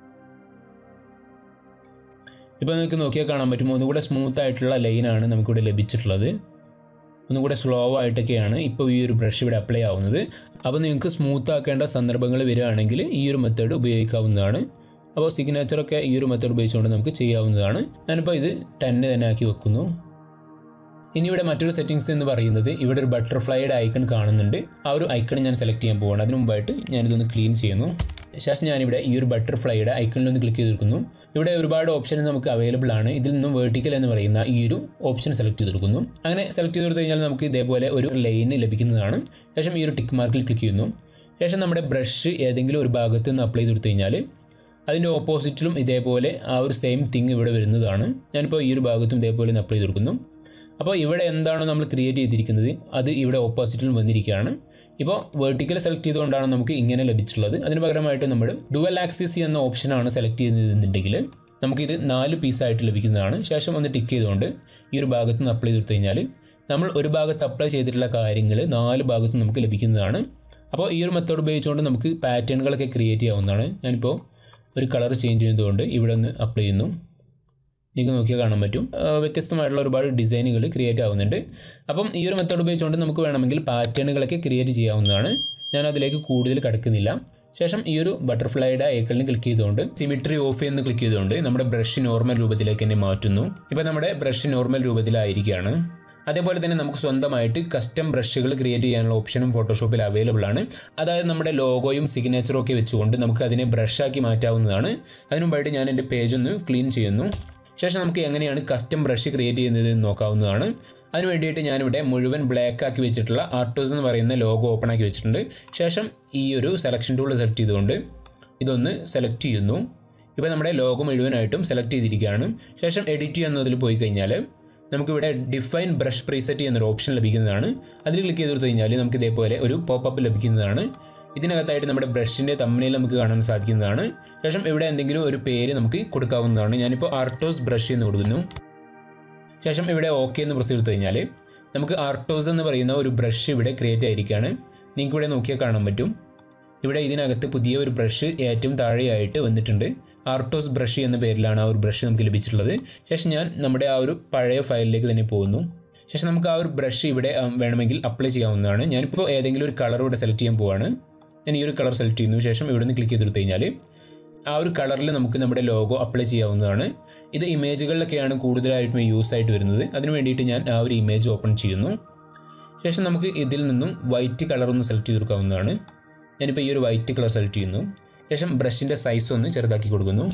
ഇപ്പോൾ നിങ്ങൾക്ക് നോക്കിയാൽ കാണാൻ പറ്റും ഒന്നുകൂടെ സ്മൂത്ത് ആയിട്ടുള്ള ലൈനാണ് നമുക്കിവിടെ ലഭിച്ചിട്ടുള്ളത് ഒന്നുകൂടെ സ്ലോ ആയിട്ടൊക്കെയാണ് ഇപ്പോൾ ഈ ഒരു ബ്രഷ് ഇവിടെ അപ്ലൈ ആവുന്നത് അപ്പോൾ നിങ്ങൾക്ക് സ്മൂത്ത് ആക്കേണ്ട സന്ദർഭങ്ങൾ വരികയാണെങ്കിൽ ഈ ഒരു മെത്തേഡ് ഉപയോഗിക്കാവുന്നതാണ് അപ്പോൾ സിഗ്നേച്ചറൊക്കെ ഈ ഒരു മെത്തേഡ് ഉപയോഗിച്ചുകൊണ്ട് നമുക്ക് ചെയ്യാവുന്നതാണ് ഞാനിപ്പോൾ ഇത് ടെന്ന് തന്നെ ആക്കി വെക്കുന്നു ഇനി ഇവിടെ മറ്റൊരു സെറ്റിങ്സ് എന്ന് പറയുന്നത് ഇവിടെ ഒരു ബട്ടർഫ്ലൈയുടെ ഐക്കൺ കാണുന്നുണ്ട് ആ ഒരു ഐക്കൺ ഞാൻ സെലക്ട് ചെയ്യാൻ പോവുകയാണ് അതിന് മുമ്പായിട്ട് ഞാനിതൊന്ന് ക്ലീൻ ചെയ്യുന്നു ശേഷം ഞാനിവിടെ ഈ ഒരു ബട്ടർഫ്ലൈയുടെ ഐക്കണിൽ ഒന്ന് ക്ലിക്ക് ചെയ്തെടുക്കുന്നു ഇവിടെ ഒരുപാട് ഓപ്ഷൻസ് നമുക്ക് അവൈലബിൾ ആണ് ഇതിൽ നിന്നും വേർട്ടിക്കൽ എന്ന് പറയുന്ന ഈ ഒരു ഓപ്ഷൻ സെലക്ട് ചെയ്തെടുക്കുന്നു അങ്ങനെ സെലക്ട് ചെയ്തെടുത്തു കഴിഞ്ഞാൽ നമുക്ക് ഇതേപോലെ ഒരു ലൈൻ ലഭിക്കുന്നതാണ് ശേഷം ഈ ഒരു ടിക്ക് മാർക്കിൽ ക്ലിക്ക് ചെയ്യുന്നു ശേഷം നമ്മുടെ ബ്രഷ് ഏതെങ്കിലും ഒരു ഭാഗത്ത് നിന്ന് അപ്ലൈ ചെയ്തെടുത്തു കഴിഞ്ഞാൽ അതിൻ്റെ ഓപ്പോസിറ്റിലും ഇതേപോലെ ആ ഒരു സെയിം തിങ് ഇവിടെ വരുന്നതാണ് ഞാനിപ്പോൾ ഈ ഒരു ഭാഗത്തും ഇതേപോലെ ഒന്ന് അപ്ലൈ ചെയ്ത് കൊടുക്കുന്നു അപ്പോൾ ഇവിടെ എന്താണോ നമ്മൾ ക്രിയേറ്റ് ചെയ്തിരിക്കുന്നത് അത് ഇവിടെ ഓപ്പോസിറ്റിലും വന്നിരിക്കുകയാണ് ഇപ്പോൾ വേർട്ടിക്കൽ സെലക്ട് ചെയ്തുകൊണ്ടാണ് നമുക്ക് ഇങ്ങനെ ലഭിച്ചിട്ടുള്ളത് അതിന് പകരമായിട്ട് നമ്മൾ ഡുവൽ ആക്സിസ് എന്ന ഓപ്ഷനാണ് സെലക്ട് ചെയ്യുന്നതെന്നുണ്ടെങ്കിൽ നമുക്കിത് നാല് പീസായിട്ട് ലഭിക്കുന്നതാണ് ശേഷം ഒന്ന് ടിക്ക് ചെയ്തുകൊണ്ട് ഈ ഒരു ഭാഗത്ത് നിന്ന് അപ്ലൈ ചെയ്ത് കഴിഞ്ഞാൽ നമ്മൾ ഒരു ഭാഗത്ത് അപ്ലൈ ചെയ്തിട്ടുള്ള കാര്യങ്ങൾ നാല് ഭാഗത്തും നമുക്ക് ലഭിക്കുന്നതാണ് അപ്പോൾ ഈ ഒരു മെത്തേഡ് ഉപയോഗിച്ചുകൊണ്ട് നമുക്ക് പാറ്റേണുകളൊക്കെ ക്രിയേറ്റ് ചെയ്യാവുന്നതാണ് ഞാനിപ്പോൾ ഒരു കളർ ചേഞ്ച് ചെയ്തുകൊണ്ട് ഇവിടെ ഒന്ന് അപ്ലൈ ചെയ്യുന്നു നിങ്ങൾക്ക് നോക്കിയാൽ കാണാൻ പറ്റും ആ, വ്യത്യസ്തമായിട്ടുള്ള ഒരുപാട് ഡിസൈനുകൾ ക്രിയേറ്റ് ആവുന്നുണ്ട് അപ്പം ഈ ഒരു മെത്തേഡ് ഉപയോഗിച്ചുകൊണ്ട് നമുക്ക് വേണമെങ്കിൽ പാറ്റേണുകളൊക്കെ ക്രിയേറ്റ് ചെയ്യാവുന്നതാണ് ഞാൻ അതിലേക്ക് കൂടുതൽ കിടക്കുന്നില്ല ശേഷം ഈ ഒരു ബട്ടർഫ്ലൈയുടെ ഐക്കണിൽ ക്ലിക്ക് ചെയ്തുകൊണ്ട് സിമിട്രി ഓഫ് എന്ന് ക്ലിക്ക് ചെയ്തുകൊണ്ട് നമ്മുടെ ബ്രഷ് നോർമൽ രൂപത്തിലേക്ക് തന്നെ മാറ്റുന്നു ഇപ്പോൾ നമ്മുടെ ബ്രഷ് നോർമൽ രൂപത്തിലായിരിക്കുകയാണ് അതേപോലെ തന്നെ നമുക്ക് സ്വന്തമായിട്ട് കസ്റ്റം ബ്രഷുകൾ ക്രിയേറ്റ് ചെയ്യാനുള്ള ഓപ്ഷനും ഫോട്ടോഷോപ്പിൽ അവൈലബിൾ ആണ് അതായത് നമ്മുടെ ലോഗോയും സിഗ്നേച്ചറും ഒക്കെ വെച്ചുകൊണ്ട് നമുക്ക് അതിനെ ബ്രഷാക്കി മാറ്റാവുന്നതാണ് അതിനുമുമ്പായിട്ട് ഞാൻ എൻ്റെ പേജ് ഒന്ന് ക്ലീൻ ചെയ്യുന്നു ശേഷം നമുക്ക് എങ്ങനെയാണ് കസ്റ്റം ബ്രഷ് ക്രിയേറ്റ് ചെയ്യുന്നത് എന്ന് നോക്കാവുന്നതാണ് അതിന് വേണ്ടിയിട്ട് ഞാനിവിടെ മുഴുവൻ ബ്ലാക്ക് ആക്കി വെച്ചിട്ടുള്ള ആർട്ടോസ് എന്ന് പറയുന്ന ലോഗോ ഓപ്പൺ ആക്കി വെച്ചിട്ടുണ്ട് ശേഷം ഈ ഒരു സെലക്ഷൻ ടൂൾ സെലക്ട് ചെയ്തുകൊണ്ട് ഇതൊന്ന് സെലക്ട് ചെയ്യുന്നു ഇപ്പോൾ നമ്മുടെ ലോഗോ മുഴുവനായിട്ടും സെലക്ട് ചെയ്തിരിക്കുകയാണ് ശേഷം എഡിറ്റ് ചെയ്യുന്നതിൽ പോയി കഴിഞ്ഞാൽ നമുക്കിവിടെ ഡിഫൈൻ ബ്രഷ് പ്രീസെറ്റ് എന്നൊരു ഓപ്ഷൻ ലഭിക്കുന്നതാണ് അതിൽ ക്ലിക്ക് ചെയ്ത് കൊടുത്തു കഴിഞ്ഞാൽ നമുക്ക് ഇതേപോലെ ഒരു പോപ്പപ്പ് ലഭിക്കുന്നതാണ് ഇതിനകത്തായിട്ട് നമ്മുടെ ബ്രഷിൻ്റെ തമ്മിൽ നമുക്ക് കാണാൻ സാധിക്കുന്നതാണ് ശേഷം ഇവിടെ എന്തെങ്കിലും ഒരു പേര് നമുക്ക് കൊടുക്കാവുന്നതാണ് ഞാനിപ്പോൾ ആർട്ടോസ് ബ്രഷ് എന്ന് കൊടുക്കുന്നു ശേഷം ഇവിടെ ഓക്കെ എന്ന് പ്രസ് ചെയ്ത് കഴിഞ്ഞാൽ നമുക്ക് ആർട്ടോസ് എന്ന് പറയുന്ന ഒരു ബ്രഷ് ഇവിടെ ക്രിയേറ്റ് ആയിരിക്കുകയാണ് നിങ്ങൾക്ക് ഇവിടെ നോക്കിയാൽ കാണാൻ പറ്റും ഇവിടെ ഇതിനകത്ത് പുതിയ ഒരു ബ്രഷ് ഏറ്റവും താഴെയായിട്ട് വന്നിട്ടുണ്ട് ആർട്ടോസ് ബ്രഷ് എന്ന പേരിലാണ് ആ ഒരു ബ്രഷ് നമുക്ക് ലഭിച്ചിട്ടുള്ളത് ശേഷം ഞാൻ നമ്മുടെ ആ ഒരു പഴയ ഫയലിലേക്ക് തന്നെ പോകുന്നു ശേഷം നമുക്ക് ആ ഒരു ബ്രഷ് ഇവിടെ ആ, വേണമെങ്കിൽ അപ്ലൈ ചെയ്യാവുന്നതാണ് ഞാനിപ്പോൾ ഏതെങ്കിലും ഒരു കളർ ഇവിടെ സെലക്ട് ചെയ്യാൻ പോവാണ് ഞാൻ ഈ ഒരു കളർ സെലക്ട് ചെയ്യുന്നു ശേഷം ഇവിടെ നിന്ന് ക്ലിക്ക് ചെയ്തെടുത്ത് കഴിഞ്ഞാൽ ആ ഒരു കളറിൽ നമുക്ക് നമ്മുടെ ലോഗോ അപ്ലൈ ചെയ്യാവുന്നതാണ് ഇത് ഇമേജുകളിലൊക്കെയാണ് കൂടുതലായിട്ടും യൂസ് ആയിട്ട് വരുന്നത് അതിന് വേണ്ടിയിട്ട് ഞാൻ ആ ഒരു ഇമേജ് ഓപ്പൺ ചെയ്യുന്നു ശേഷം നമുക്ക് ഇതിൽ നിന്നും വൈറ്റ് കളർ ഒന്ന് സെലക്ട് ചെയ്തെടുക്കാവുന്നതാണ് ഞാനിപ്പോൾ ഈ ഒരു വൈറ്റ് കളർ സെലക്ട് ചെയ്യുന്നു ശേഷം ബ്രഷിൻ്റെ സൈസ് ഒന്ന് ചെറുതാക്കി കൊടുക്കുന്നു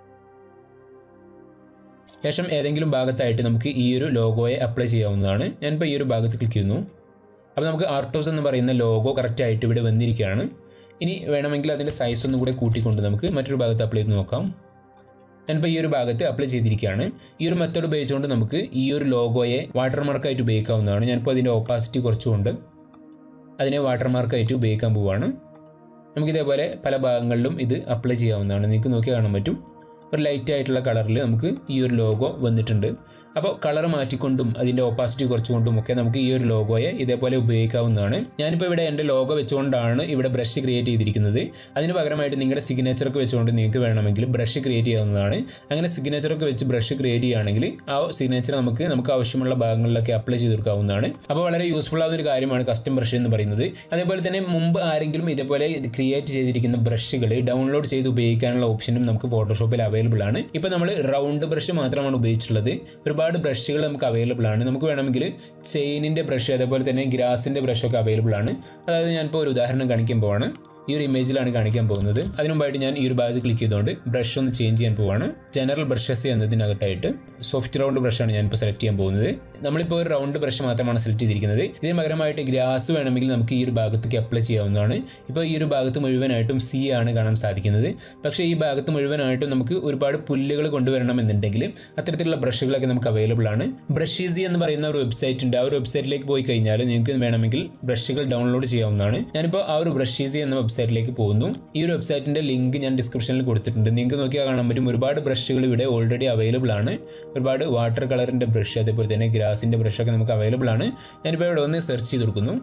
ശേഷം ഏതെങ്കിലും ഭാഗത്തായിട്ട് നമുക്ക് ഈ ഒരു ലോഗോയെ അപ്ലൈ ചെയ്യാവുന്നതാണ് ഞാനിപ്പോൾ ഈ ഒരു ഭാഗത്ത് ക്ലിക്ക് ചെയ്യുന്നു അപ്പോൾ നമുക്ക് ആർട്ടോസ് എന്ന് പറയുന്ന ലോഗോ കറക്റ്റ് ആയിട്ട് ഇവിടെ വന്നിരിക്കുകയാണ് ഇനി വേണമെങ്കിൽ അതിൻ്റെ സൈസ് ഒന്നും കൂടെ കൂട്ടിക്കൊണ്ട് നമുക്ക് മറ്റൊരു ഭാഗത്ത് അപ്ലൈ ചെയ്ത് നോക്കാം ഞാനിപ്പോൾ ഈ ഒരു ഭാഗത്ത് അപ്ലൈ ചെയ്തിരിക്കുകയാണ് ഈ ഒരു മെത്തേഡ് ഉപയോഗിച്ചുകൊണ്ട് നമുക്ക് ഈ ഒരു ലോഗോയെ വാട്ടർമാർക്കായിട്ട് ഉപയോഗിക്കാവുന്നതാണ് ഞാനിപ്പോൾ അതിൻ്റെ ഓപ്പാസിറ്റി കുറച്ചുകൊണ്ട് അതിനെ വാട്ടർമാർക്കായിട്ട് ഉപയോഗിക്കാൻ പോവുകയാണ് നമുക്കിതേപോലെ പല ഭാഗങ്ങളിലും ഇത് അപ്ലൈ ചെയ്യാവുന്നതാണ് നിങ്ങൾക്ക് നോക്കി കാണാൻ പറ്റും ഒരു ലൈറ്റ് ആയിട്ടുള്ള കളറിൽ നമുക്ക് ഈ ഒരു ലോഗോ വന്നിട്ടുണ്ട് അപ്പോൾ കളർ മാറ്റിക്കൊണ്ടും അതിൻ്റെ ഓപ്പാസിറ്റി കുറച്ചുകൊണ്ടും ഒക്കെ നമുക്ക് ഈ ഒരു ലോഗോയെ ഇതേപോലെ ഉപയോഗിക്കാവുന്നതാണ് ഞാനിപ്പോൾ ഇവിടെ എൻ്റെ ലോഗോ വെച്ചുകൊണ്ടാണ് ഇവിടെ ബ്രഷ് ക്രിയേറ്റ് ചെയ്തിരിക്കുന്നത് അതിന് പകരമായിട്ട് നിങ്ങളുടെ സിഗ്നേച്ചറൊക്കെ വെച്ചുകൊണ്ട് നിങ്ങൾക്ക് വേണമെങ്കിൽ ബ്രഷ് ക്രിയേറ്റ് ചെയ്യാവുന്നതാണ് അങ്ങനെ സിഗ്നേച്ചറൊക്കെ വെച്ച് ബ്രഷ് ക്രിയേറ്റ് ചെയ്യുകയാണെങ്കിൽ ആ സിഗ്നേച്ചർ നമുക്ക് നമുക്ക് ആവശ്യമുള്ള ഭാഗങ്ങളിലൊക്കെ അപ്ലൈ ചെയ്തെടുക്കാവുന്നതാണ് അപ്പോൾ വളരെ യൂസ്ഫുൾ ആവുന്ന ഒരു കാര്യമാണ് കസ്റ്റം ബ്രഷ് എന്ന് പറയുന്നത് അതേപോലെ തന്നെ മുമ്പ് ആരെങ്കിലും ഇതേപോലെ ക്രിയേറ്റ് ചെയ്തിരിക്കുന്ന ബ്രഷുകൾ ഡൗൺലോഡ് ചെയ്ത് ഉപയോഗിക്കാനുള്ള ഓപ്ഷനും നമുക്ക് ഫോട്ടോഷോപ്പിൽ അവൈലബിൾ ആണ് ഇപ്പോൾ നമ്മൾ റൗണ്ട് ബ്രഷ് മാത്രമാണ് ഉപയോഗിച്ചിട്ടുള്ളത് ഒരുപാട് ബ്രഷുകൾ നമുക്ക് അവൈലബിൾ ആണ് നമുക്ക് വേണമെങ്കിൽ ചെയിനിൻ്റെ ബ്രഷ് അതേപോലെ തന്നെ ഗ്രാസിൻ്റെ ബ്രഷൊക്കെ അവൈലബിൾ ആണ് അതായത് ഞാനിപ്പോൾ ഒരു ഉദാഹരണം കാണിക്കാൻ പോവാണ് ഈ ഒരു ഇമേജിലാണ് കാണിക്കാൻ പോകുന്നത് അതിനു മുമ്പായിട്ട് ഞാൻ ഈ ഒരു ഭാഗത്ത് ക്ലിക്ക് ചെയ്തുകൊണ്ട് ബ്രഷ് ഒന്ന് ചേഞ്ച് ചെയ്യാൻ പോവാണ് ജനറൽ ബ്രഷസ് എന്നതിനകത്തായിട്ട് സോഫ്റ്റ് റൗണ്ട് ബ്രഷാണ് ഞാനിപ്പോൾ സെലക്ട് ചെയ്യാൻ പോകുന്നത് നമ്മളിപ്പോൾ ഒരു റൗണ്ട് ബ്രഷ് മാത്രമാണ് സെലക്ട് ചെയ്തിരിക്കുന്നത് ഇതിന് പകരമായിട്ട് ഗ്രാസ് വേണമെങ്കിൽ നമുക്ക് ഈ ഒരു ഭാഗത്തേക്ക് അപ്ലൈ ചെയ്യാവുന്നതാണ് ഇപ്പോൾ ഈ ഒരു ഭാഗത്ത് മുഴുവനായിട്ടും സി ആണ് കാണാൻ സാധിക്കുന്നത് പക്ഷേ ഈ ഭാഗത്ത് മുഴുവനായിട്ടും നമുക്ക് ഒരുപാട് പുല്ലുകൾ കൊണ്ടുവരണം എന്നുണ്ടെങ്കിൽ അത്തരത്തിലുള്ള ബ്രഷുകളൊക്കെ നമുക്ക് അവൈലബിൾ ആണ് ബ്രഷ് ഈസി എന്ന് പറയുന്ന ഒരു വെബ്സൈറ്റ് ഉണ്ട് ആ ഒരു വെബ്സൈറ്റിലേക്ക് പോയി കഴിഞ്ഞാൽ നിങ്ങൾക്ക് വേണമെങ്കിൽ ബ്രഷുകൾ ഡൗൺലോഡ് ചെയ്യാവുന്നതാണ് ഞാനിപ്പോൾ ആ ഒരു ബ്രഷ് ഈസി എന്ന വെബ്സൈറ്റിലേക്ക് പോകുന്നു ഈ ഒരു വെബ്സൈറ്റിന്റെ ലിങ്ക് ഞാൻ ഡിസ്ക്രിപ്ഷനിൽ കൊടുത്തിട്ടുണ്ട് നിങ്ങൾക്ക് നോക്കിയാൽ കാണാൻ പറ്റും ഒരുപാട് ബ്രഷുകൾ ഇവിടെ ഓൾറെഡി അവൈലബിൾ ആണ് ഒരുപാട് വാട്ടർ കളറിന്റെ ബ്രഷ് അതേപോലെ തന്നെ ഗ്രാസിന്റെ ബ്രഷൊക്കെ നമുക്ക് അവൈലബിൾ ആണ് ഞാനിപ്പോൾ ഇവിടെ ഒന്ന് സെർച്ച് ചെയ്ത് കൊടുക്കുന്നു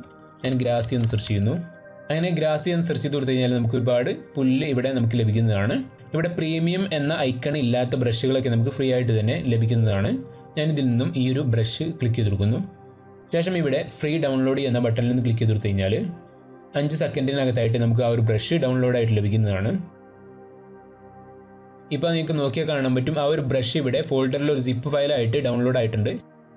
ഞാൻ ഗ്രാസി എന്ന് സെർച്ച് ചെയ്യുന്നു അങ്ങനെ ഗ്രാസി എന്ന് സെർച്ച് ചെയ്ത് കൊടുത്തു കഴിഞ്ഞാൽ നമുക്ക് ഒരുപാട് പുല്ല് ഇവിടെ നമുക്ക് ലഭിക്കുന്നതാണ് ഇവിടെ പ്രീമിയം എന്ന ഐക്കൺ ഇല്ലാത്ത ബ്രഷുകളൊക്കെ നമുക്ക് ഫ്രീ ആയിട്ട് തന്നെ ലഭിക്കുന്നതാണ് ഞാൻ ഇതിൽ നിന്നും ഈ ഒരു ബ്രഷ് ക്ലിക്ക് ചെയ്ത് കൊടുക്കുന്നു ശേഷം ഇവിടെ ഫ്രീ ഡൗൺലോഡ് എന്ന ബട്ടണിൽ നിന്ന് ക്ലിക്ക് ചെയ്ത് കൊടുത്തു കഴിഞ്ഞാൽ അഞ്ച് സെക്കൻഡിനകത്തായിട്ട് നമുക്ക് ആ ഒരു ബ്രഷ് ഡൗൺലോഡ് ആയിട്ട് ലഭിക്കുന്നതാണ് ഇപ്പോൾ നിങ്ങൾക്ക് നോക്കിയാൽ കാണാൻ പറ്റും ആ ഒരു ബ്രഷ് ഇവിടെ ഫോൾഡറിൽ ഒരു സിപ്പ് ഫയലായിട്ട് ഡൗൺലോഡ് ആയിട്ടുണ്ട്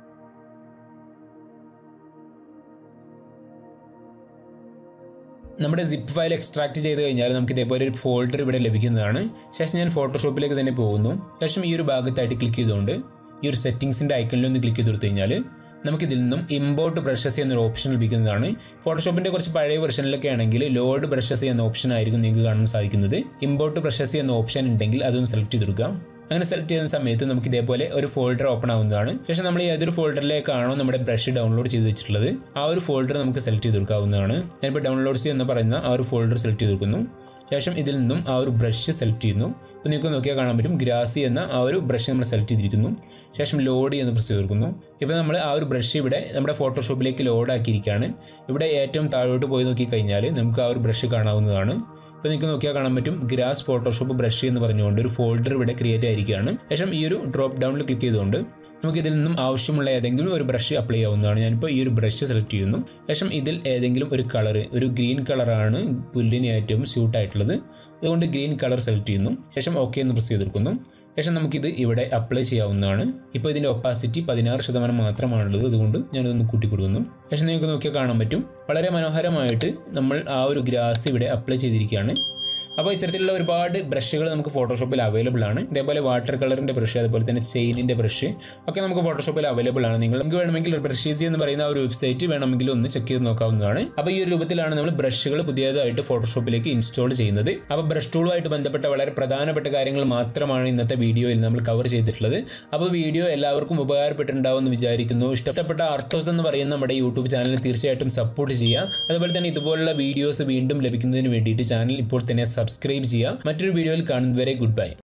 നമ്മുടെ സിപ്പ് ഫയൽ എക്സ്ട്രാക്ട് ചെയ്ത് കഴിഞ്ഞാൽ നമുക്ക് ഇതേപോലെ ഒരു ഫോൾഡർ ഇവിടെ ലഭിക്കുന്നതാണ് ശേഷം ഞാൻ ഫോട്ടോഷോപ്പിലേക്ക് തന്നെ പോകുന്നു ശേഷം ഈ ഒരു ഭാഗത്തായിട്ട് ക്ലിക്ക് ചെയ്തുകൊണ്ട് ഈ ഒരു സെറ്റിംഗ്സിൻ്റെ ഐക്കണിൽ ഒന്ന് ക്ലിക്ക് ചെയ്ത് കൊടുത്തു കഴിഞ്ഞാൽ നമുക്ക് ഇതിൽ നിന്നും ഇമ്പോർട്ട് ബ്രഷസ് എന്നൊരു ഓപ്ഷൻ ലഭിക്കുന്നതാണ് ഫോട്ടോഷോപ്പിൻ്റെ കുറച്ച് പഴയ വെർഷനിലൊക്കെ ആണെങ്കിൽ ലോഡ് ബ്രഷസ് എന്ന ഓപ്ഷൻ ആയിരിക്കും നിങ്ങൾക്ക് കാണാൻ സാധിക്കുന്നത് ഇമ്പോർട്ട് ബ്രഷസ് എന്ന ഓപ്ഷൻ ഉണ്ടെങ്കിൽ അതൊന്ന് സെലക്ട് ചെയ്തെടുക്കാം അങ്ങനെ സെലക്ട് ചെയ്യുന്ന സമയത്ത് നമുക്ക് ഇതേപോലെ ഒരു ഫോൾഡർ ഓപ്പൺ ആവുന്നതാണ് ശേഷം നമ്മൾ ഏതൊരു ഫോൾഡറിലേക്കാണോ നമ്മുടെ ബ്രഷ് ഡൗൺലോഡ് ചെയ്ത് വെച്ചിട്ടുള്ളത് ആ ഒരു ഫോൾഡർ നമുക്ക് സെലക്ട് ചെയ്ത് കൊടുക്കാവുന്നതാണ് ഞാനിപ്പോൾ ഡൗൺലോഡ്സ് എന്ന് പറയുന്ന ആ ഒരു ഫോൾഡർ സെലക്ട് ചെയ്ത് കൊടുക്കുന്നു ശേഷം ഇതിൽ നിന്നും ആ ഒരു ബ്രഷ് സെലക്ട് ചെയ്യുന്നു ഇപ്പോൾ നിങ്ങൾക്ക് നോക്കിയാൽ കാണാൻ പറ്റും ഗ്രാസി എന്ന ആ ഒരു ബ്രഷ് നമ്മൾ സെലക്ട് ചെയ്തിരിക്കുന്നു ശേഷം ലോഡ് എന്ന് പ്രസ് ചെയ്ത് കൊടുക്കുന്നു ഇപ്പോൾ നമ്മൾ ആ ഒരു ബ്രഷ് ഇവിടെ നമ്മുടെ ഫോട്ടോഷോപ്പിലേക്ക് ലോഡ് ആക്കിയിരിക്കുകയാണ് ഇവിടെ ഏറ്റവും താഴോട്ട് പോയി നോക്കി കഴിഞ്ഞാൽ നമുക്ക് ആ ഒരു ബ്രഷ് കാണാവുന്നതാണ് ഇപ്പോൾ നിങ്ങൾക്ക് നോക്കിയാൽ കാണാൻ പറ്റും ഗ്രാസ് ഫോട്ടോഷോപ്പ് ബ്രഷ് എന്ന് പറഞ്ഞുകൊണ്ട് ഒരു ഫോൾഡർ ഇവിടെ ക്രിയേറ്റ് ആയിരിക്കുകയാണ് ശേഷം ഈ ഒരു ഡ്രോപ്പ് ഡൗണിൽ ക്ലിക്ക് ചെയ്തുകൊണ്ട് നമുക്ക് ഇതിൽ നിന്നും ആവശ്യമുള്ള ഏതെങ്കിലും ഒരു ബ്രഷ് അപ്ലൈ ചെയ്യാവുന്നതാണ് ഞാനിപ്പോൾ ഈ ഒരു ബ്രഷ് സെലക്ട് ചെയ്യുന്നു ശേഷം ഇതിൽ ഏതെങ്കിലും ഒരു കളർ ഒരു ഗ്രീൻ കളറാണ് പുല്ലിന് ഏറ്റവും സ്യൂട്ട് ആയിട്ടുള്ളത് അതുകൊണ്ട് ഗ്രീൻ കളർ സെലക്ട് ചെയ്യുന്നു ശേഷം ഓക്കെ എന്ന് പ്രസ് ചെയ്ത് കൊടുക്കുന്നു ശേഷം നമുക്കിത് ഇവിടെ അപ്ലൈ ചെയ്യാവുന്നതാണ് ഇപ്പോൾ ഇതിൻ്റെ ഒപ്പാസിറ്റി പതിനാറ് ശതമാനം മാത്രമാണുള്ളത് അതുകൊണ്ട് ഞാനതൊന്ന് കൂട്ടി കൊടുക്കുന്നു ശേഷം നിങ്ങൾക്ക് നോക്കിയാൽ കാണാൻ പറ്റും വളരെ മനോഹരമായിട്ട് നമ്മൾ ആ ഒരു ഗ്രാസ് ഇവിടെ അപ്ലൈ ചെയ്തിരിക്കുകയാണ് അപ്പോൾ ഇത്തരത്തിലുള്ള ഒരുപാട് ബ്രഷുകൾ നമുക്ക് ഫോട്ടോഷോപ്പിൽ അവൈലബിൾ ആണ് ഇതേപോലെ വാട്ടർ കളറിൻ്റെ ബ്രഷ് അതുപോലെ തന്നെ ചെയിനിൻ്റെ ബ്രഷ് ഒക്കെ നമുക്ക് ഫോട്ടോഷോപ്പിൽ അവൈലബിൾ ആണ് നിങ്ങൾക്ക് വേണമെങ്കിൽ ബ്രഷീസി എന്ന് പറയുന്ന ആ ഒരു വെബ്സൈറ്റ് വേണമെങ്കിൽ ഒന്ന് ചെക്ക് ചെയ്ത് നോക്കാവുന്നതാണ് അപ്പോൾ ഈ ഒരു രൂപത്തിലാണ് നമ്മൾ ബ്രഷുകൾ പുതിയതായിട്ട് ഫോട്ടോഷോപ്പിലേക്ക് ഇൻസ്റ്റാൾ ചെയ്യുന്നത് അപ്പോൾ ബ്രഷ് ടൂളുമായിട്ട് ബന്ധപ്പെട്ട വളരെ പ്രധാനപ്പെട്ട കാര്യങ്ങൾ മാത്രമാണ് ഇന്നത്തെ വീഡിയോയിൽ നമ്മൾ കവർ ചെയ്തിട്ടുള്ളത് അപ്പോൾ വീഡിയോ എല്ലാവർക്കും ഉപകാരപ്പെട്ടിട്ടുണ്ടാവും എന്ന് വിചാരിക്കുന്നു ഇഷ്ടപ്പെട്ട ആർട്ടോസ് എന്ന് പറയുന്ന നമ്മുടെ യൂട്യൂബ് ചാനൽ തീർച്ചയായിട്ടും സപ്പോർട്ട് ചെയ്യുക അതുപോലെ തന്നെ ഇതുപോലുള്ള വീഡിയോസ് വീണ്ടും ലഭിക്കുന്നതിന് വേണ്ടിയിട്ട് ചാനൽ ഇപ്പോൾ തന്നെ സബ്സ്ക്രൈബ് ചെയ്യുക മറ്റൊരു വീഡിയോയിൽ കാണുന്നതുവരെ ഗുഡ് ബൈ